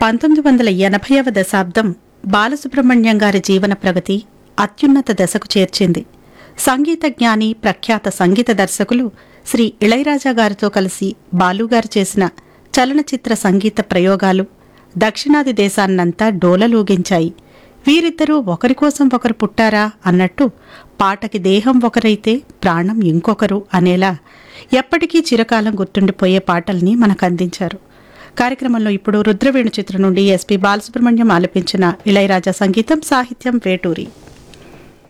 పంతొమ్మిది వందల ఎనభైవ దశాబ్దం బాలసుబ్రహ్మణ్యం గారి జీవన ప్రగతి అత్యున్నత దశకు చేర్చింది సంగీత జ్ఞాని ప్రఖ్యాత సంగీత దర్శకులు శ్రీ ఇళయరాజా గారితో కలిసి బాలుగారు చేసిన చలనచిత్ర సంగీత ప్రయోగాలు దక్షిణాది దేశాన్నంతా డోలలూగించాయి వీరిద్దరూ ఒకరి కోసం ఒకరు పుట్టారా అన్నట్టు పాటకి దేహం ఒకరైతే ప్రాణం ఇంకొకరు అనేలా ఎప్పటికీ చిరకాలం గుర్తుండిపోయే పాటల్ని మనకు అందించారు కార్యక్రమంలో ఇప్పుడు రుద్రవేణు చిత్రం నుండి ఎస్పి బాలసుబ్రహ్మణ్యం ఆలపించిన ఇళయరాజా సంగీతం సాహిత్యం వేటూరి